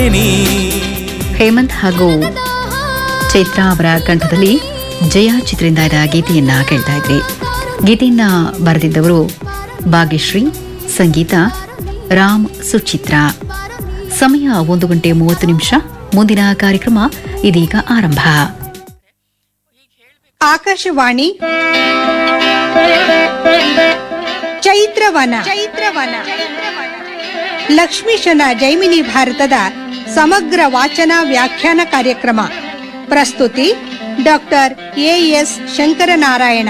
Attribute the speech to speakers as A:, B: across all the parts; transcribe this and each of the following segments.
A: ಹೇಮಂತ್ ಹಾಗೂ ಚೈತ್ರ ಅವರ ಕಂಠದಲ್ಲಿ ಜಯ ಚಿತ್ರದಿಂದ ಇದ್ದ ಗೀತೆಯನ್ನ ಕೇಳ್ತಾ ಇದ್ರಿ ಗೀತೆಯನ್ನ ಬರೆದಿದ್ದವರು ಭಾಗ್ಯಶ್ರೀ ಸಂಗೀತ ರಾಮ್ ಸುಚಿತ್ರ ಸಮಯ ಒಂದು ಗಂಟೆ ಮೂವತ್ತು ನಿಮಿಷ ಮುಂದಿನ ಕಾರ್ಯಕ್ರಮ ಇದೀಗ ಆರಂಭ
B: ಆಕಾಶವಾಣಿ ಚೈತ್ರವನ ಚೈತ್ರವನ ಲಕ್ಷ್ಮೀಶನ ಜೈಮಿನಿ ಭಾರತದ ಸಮಗ್ರ ವಾಚನ ವ್ಯಾಖ್ಯಾನ ಕಾರ್ಯಕ್ರಮ ಪ್ರಸ್ತುತಿ ಡಾಕ್ಟರ್ ಎ ಎಸ್ ಶಂಕರನಾರಾಯಣ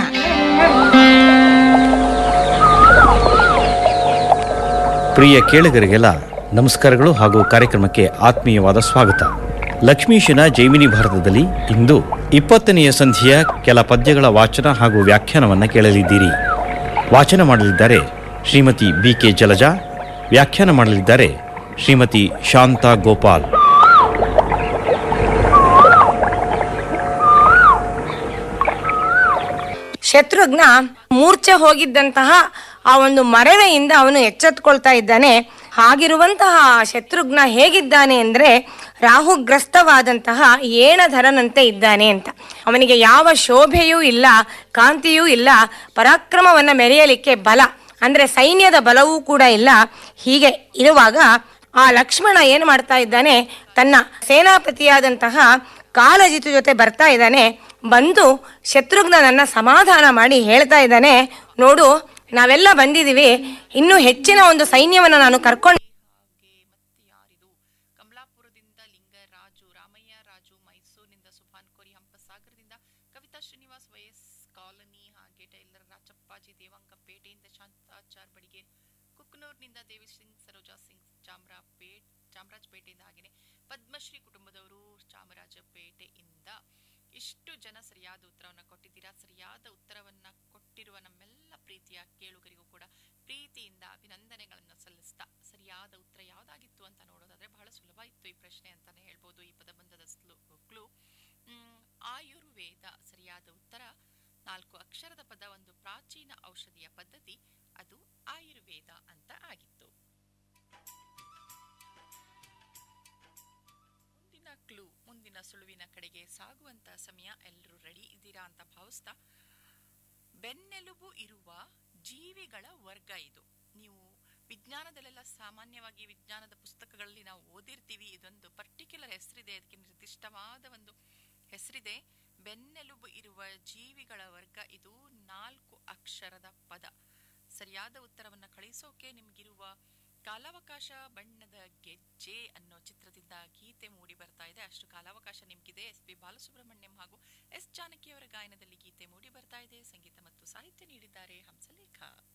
C: ಪ್ರಿಯ ಕೇಳುಗರಿಗೆಲ್ಲ ನಮಸ್ಕಾರಗಳು ಹಾಗೂ ಕಾರ್ಯಕ್ರಮಕ್ಕೆ ಆತ್ಮೀಯವಾದ ಸ್ವಾಗತ ಲಕ್ಷ್ಮೀಶನ ಜೈಮಿನಿ ಭಾರತದಲ್ಲಿ ಇಂದು ಇಪ್ಪತ್ತನೆಯ ಸಂಧಿಯ ಕೆಲ ಪದ್ಯಗಳ ವಾಚನ ಹಾಗೂ ವ್ಯಾಖ್ಯಾನವನ್ನು ಕೇಳಲಿದ್ದೀರಿ ವಾಚನ ಮಾಡಲಿದ್ದಾರೆ ಶ್ರೀಮತಿ ಬಿ ಕೆ ಜಲಜಾ ವ್ಯಾಖ್ಯಾನ ಮಾಡಲಿದ್ದಾರೆ ಶ್ರೀಮತಿ ಶಾಂತಾ ಗೋಪಾಲ್
D: ಶತ್ರುಘ್ನ ಮೂರ್ಛೆ ಹೋಗಿದ್ದಂತಹ ಆ ಒಂದು ಮರವೆಯಿಂದ ಅವನು ಎಚ್ಚೆತ್ಕೊಳ್ತಾ ಇದ್ದಾನೆ ಹಾಗಿರುವಂತಹ ಶತ್ರುಘ್ನ ಹೇಗಿದ್ದಾನೆ ಅಂದ್ರೆ ರಾಹುಗ್ರಸ್ತವಾದಂತಹ ಏಣಧರನಂತೆ ಇದ್ದಾನೆ ಅಂತ ಅವನಿಗೆ ಯಾವ ಶೋಭೆಯೂ ಇಲ್ಲ ಕಾಂತಿಯೂ ಇಲ್ಲ ಪರಾಕ್ರಮವನ್ನ ಮೆರೆಯಲಿಕ್ಕೆ ಬಲ ಅಂದ್ರೆ ಸೈನ್ಯದ ಬಲವೂ ಕೂಡ ಇಲ್ಲ ಹೀಗೆ ಇರುವಾಗ ಆ ಲಕ್ಷ್ಮಣ ಏನು ಮಾಡ್ತಾ ಇದ್ದಾನೆ ತನ್ನ ಸೇನಾಪತಿಯಾದಂತಹ ಕಾಲಜಿತು ಜೊತೆ ಬರ್ತಾ ಇದ್ದಾನೆ ಬಂದು ಶತ್ರುಘ್ನನನ್ನ ಸಮಾಧಾನ ಮಾಡಿ ಹೇಳ್ತಾ ಇದ್ದಾನೆ ನೋಡು ನಾವೆಲ್ಲ ಬಂದಿದೀವಿ ಇನ್ನೂ ಹೆಚ್ಚಿನ ಒಂದು ಸೈನ್ಯವನ್ನ ನಾನು ಕರ್ಕೊಂಡು
E: ಕಮಲಾಪುರದಿಂದ ಲಿಂಗರಾಜು ರಾಮಯ್ಯ ರಾಜು ಮೈಸೂರಿನಿಂದ ಸುಭಾನ್ ಕೋರಿ ಹಂಪಸಾಗರದಿಂದ ಕವಿತಾ ಶ್ರೀನಿವಾಸ್ ವೈಎಸ್ ಕಾಲನಿ ಹಾಗೆ ಟೈಲರ್ ರಾಚಪ್ಪಾಜಿ ದೇವಂಗಪೇಟೆಯಿಂದ ಶಾಂತಾಚಾರ್ ಬಡಿಗೆ ಕುಕ್ನೂರ್ನಿಂದ ದೇವಿ ಸಿಂಗ್ ಸರೋಜಾ ಸಿಂಗ್ ಚಾಮರಾಪೇಟ್ ಚಾಮರಾಜಪೇಟೆಯಿಂದ ಹಾಗೆಯೇ ಪದ್ಮಶ್ರೀ ಕುಟುಂಬದವರು ಚಾಮರಾಜಪೇಟೆಯಿಂದ ಇಷ್ಟು ಜನ ಸರಿಯಾದ ಉತ್ತರವನ್ನು ಕೊಟ್ಟಿದ್ದೀರಾ ಸರಿಯಾದ ಉತ್ತರವನ್ನ ಕೊಟ್ಟಿರುವ ನಮ್ಮೆಲ್ಲ ಪ್ರೀತಿಯ ಕೇಳುಗರಿಗೂ ಕೂಡ ಪ್ರೀತಿಯಿಂದ ಅಭಿನಂದನೆಗಳನ್ನು ಸಲ್ಲಿಸ್ತಾ ಸರಿಯಾದ ಉತ್ತರ ಯಾವುದಾಗಿತ್ತು ಅಂತ ನೋಡೋದಾದ್ರೆ ಬಹಳ ಸುಲಭ ಇತ್ತು ಈ ಪ್ರಶ್ನೆ ಅಂತಾನೆ ಹೇಳ್ಬೋದು ಈ ಪದಬಂಧದ ಕ್ಲೂ ಆಯುರ್ವೇದ ಸರಿಯಾದ ಉತ್ತರ ನಾಲ್ಕು ಅಕ್ಷರದ ಪದ ಒಂದು ಪ್ರಾಚೀನ ಔಷಧಿಯ ಪದ್ಧತಿ ಅದು ಆಯುರ್ವೇದ ಅಂತ ಆಗಿತ್ತು ಮುಂದಿನ ಕ್ಲೂ ಮುಂದಿನ ಸುಳುವಿನ ಕಡೆಗೆ ಸಾಗುವಂತ ಸಮಯ ಎಲ್ಲರೂ ರೆಡಿ ಇದ್ದೀರಾ ಅಂತ ಭಾವಿಸ್ತಾ ಬೆನ್ನೆಲುಬು ಇರುವ ಜೀವಿಗಳ ವರ್ಗ ಇದು ನೀವು ವಿಜ್ಞಾನದಲ್ಲೆಲ್ಲ ಸಾಮಾನ್ಯವಾಗಿ ವಿಜ್ಞಾನದ ಪುಸ್ತಕಗಳಲ್ಲಿ ನಾವು ಓದಿರ್ತೀವಿ ಇದೊಂದು ಪರ್ಟಿಕ್ಯುಲರ್ ಹೆಸರಿದೆ ಅದಕ್ಕೆ ನಿರ್ದಿಷ್ಟವಾದ ಒಂದು ಹೆಸರಿದೆ ಬೆನ್ನೆಲುಬು ಇರುವ ಜೀವಿಗಳ ವರ್ಗ ಇದು ನಾಲ್ಕು ಅಕ್ಷರದ ಪದ ಸರಿಯಾದ ಉತ್ತರವನ್ನ ಕಳಿಸೋಕೆ ನಿಮ್ಗಿರುವ ಕಾಲಾವಕಾಶ ಬಣ್ಣದ ಗೆಜ್ಜೆ ಅನ್ನೋ ಚಿತ್ರದಿಂದ ಗೀತೆ ಮೂಡಿ ಬರ್ತಾ ಇದೆ ಅಷ್ಟು ಕಾಲಾವಕಾಶ ನಿಮ್ಗಿದೆ ಎಸ್ ಪಿ ಬಾಲಸುಬ್ರಹ್ಮಣ್ಯಂ ಹಾಗೂ ಎಸ್ ಜಾನಕಿಯವರ ಗಾಯನದಲ್ಲಿ ಗೀತೆ ಮೂಡಿ ಬರ್ತಾ ಇದೆ ಸಂಗೀತ ಮತ್ತು ಸಾಹಿತ್ಯ ನೀಡಿದ್ದಾರೆ ಹಂಸಲೇಖ